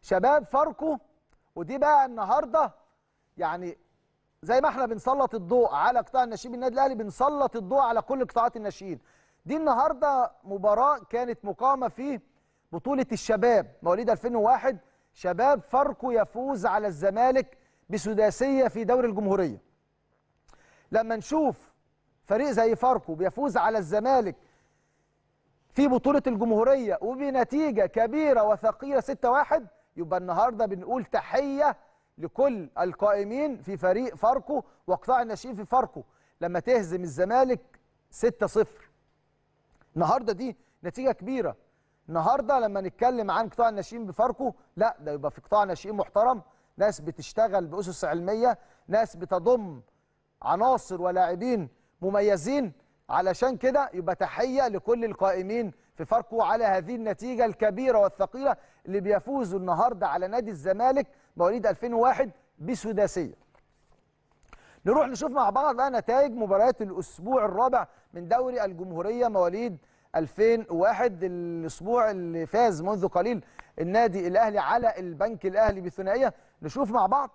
شباب فاركو ودي بقى النهارده يعني زي ما احنا بنسلط الضوء على قطاع الناشئين بالنادي الاهلي بنسلط الضوء على كل قطاعات الناشئين دي النهارده مباراه كانت مقامه في بطوله الشباب مواليد 2001 شباب فاركو يفوز على الزمالك بسداسيه في دوري الجمهوريه لما نشوف فريق زي فاركو بيفوز على الزمالك في بطولة الجمهورية وبنتيجة كبيرة وثقيلة 6-1 يبقى النهاردة بنقول تحية لكل القائمين في فريق فاركو وقطاع الناشئين في فاركو لما تهزم الزمالك 6-0 النهاردة دي نتيجة كبيرة النهاردة لما نتكلم عن قطاع الناشئين بفاركو لا ده يبقى في قطاع ناشئين محترم ناس بتشتغل بأسس علمية ناس بتضم عناصر ولاعبين مميزين علشان كده يبقى تحيه لكل القائمين في فاركو على هذه النتيجه الكبيره والثقيله اللي بيفوزوا النهارده على نادي الزمالك مواليد 2001 بسداسيه. نروح نشوف مع بعض بقى نتائج مباريات الاسبوع الرابع من دوري الجمهوريه مواليد 2001 الاسبوع اللي فاز منذ قليل النادي الاهلي على البنك الاهلي بثنائيه نشوف مع بعض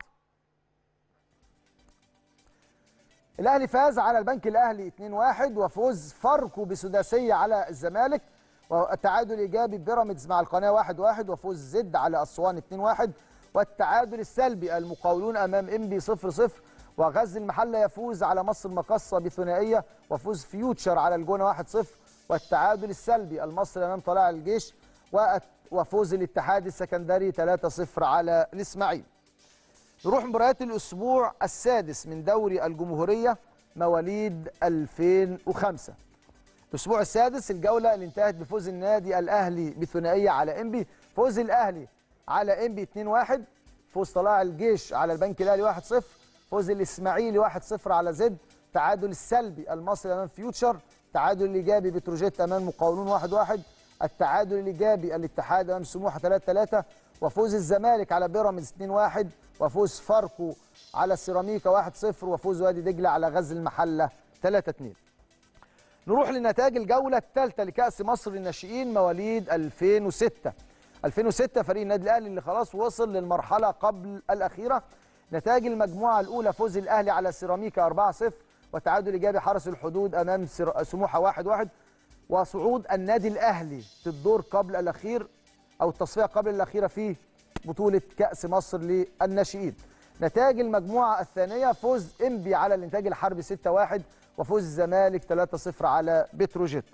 الاهلي فاز على البنك الاهلي 2-1 وفوز فاركو بسداسيه على الزمالك والتعادل ايجابي بيراميدز مع القناه 1-1 وفوز زد على اسوان 2-1 والتعادل السلبي المقاولون امام انبي 0-0 وغزل المحله يفوز على مصر المقصه بثنائيه وفوز فيوتشر على الجونه 1-0 والتعادل السلبي المصري امام طلائع الجيش وفوز الاتحاد السكندري 3-0 على الاسماعيلي نروح مباريات الأسبوع السادس من دوري الجمهورية مواليد 2005 الأسبوع السادس الجولة اللي انتهت بفوز النادي الأهلي بثنائية على إنبي فوز الأهلي على إنبي 2-1 فوز طلائع الجيش على البنك الأهلي 1-0 فوز الإسماعيلي 1-0 على زد تعادل السلبي المصري أمام فيوتشر تعادل الإيجابي بتروجيت أمام مقاولون 1-1 التعادل الإيجابي الاتحاد أمام سموحة 3-3 وفوز الزمالك على بيراميدز 2-1 وفوز فاركو على السيراميكا 1-0 وفوز وادي دجله على غزل المحله 3-2 نروح لنتائج الجوله الثالثه لكاس مصر للناشئين مواليد 2006 2006 فريق النادي الاهلي اللي خلاص وصل للمرحله قبل الاخيره نتائج المجموعه الاولى فوز الاهلي على سيراميكا 4-0 وتعادل ايجابي حرس الحدود امام سموحه 1-1 وصعود النادي الاهلي في الدور قبل الاخير او التصفيه قبل الاخيره في بطوله كاس مصر للناشئين نتائج المجموعه الثانيه فوز انبي على الانتاج الحربي 6-1 وفوز الزمالك 3-0 على بتروجيت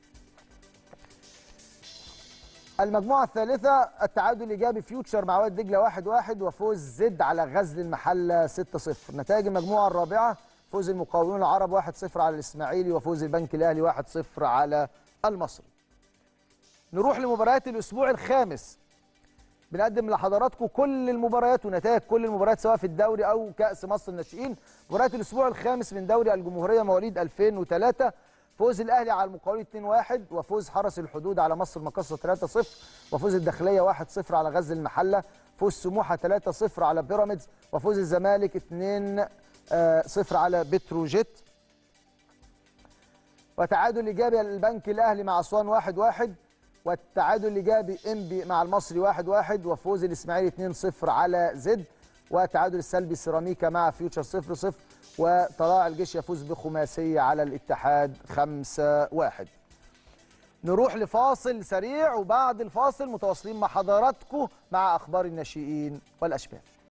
المجموعه الثالثه التعادل الايجابي فيوتشر مع وادي دجله 1-1 وفوز زد على غزل المحله 6-0 نتائج المجموعه الرابعه فوز المقاولون العرب 1-0 على الاسماعيلي وفوز البنك الاهلي 1-0 على المصري نروح لمباريات الاسبوع الخامس بنقدم لحضراتكم كل المباريات ونتائج كل المباريات سواء في الدوري او كاس مصر الناشئين مباريات الاسبوع الخامس من دوري الجمهوريه مواليد 2003 فوز الاهلي على المقاولين 2-1 وفوز حرس الحدود على مصر المقصه 3-0 وفوز الداخليه 1-0 على غزل المحله فوز سموحه 3-0 على بيراميدز وفوز الزمالك 2-0 على بتروجيت وتعادل ايجابي للبنك الاهلي مع اسوان 1-1 والتعادل الايجابي انبي مع المصري 1-1 وفوز الاسماعيلي 2-0 على زد والتعادل السلبي سيراميكا مع فيوتشر 0-0 وطلائع الجيش يفوز بخماسيه على الاتحاد 5-1 نروح لفاصل سريع وبعد الفاصل متواصلين مع حضراتكم مع اخبار الناشئين والاشبال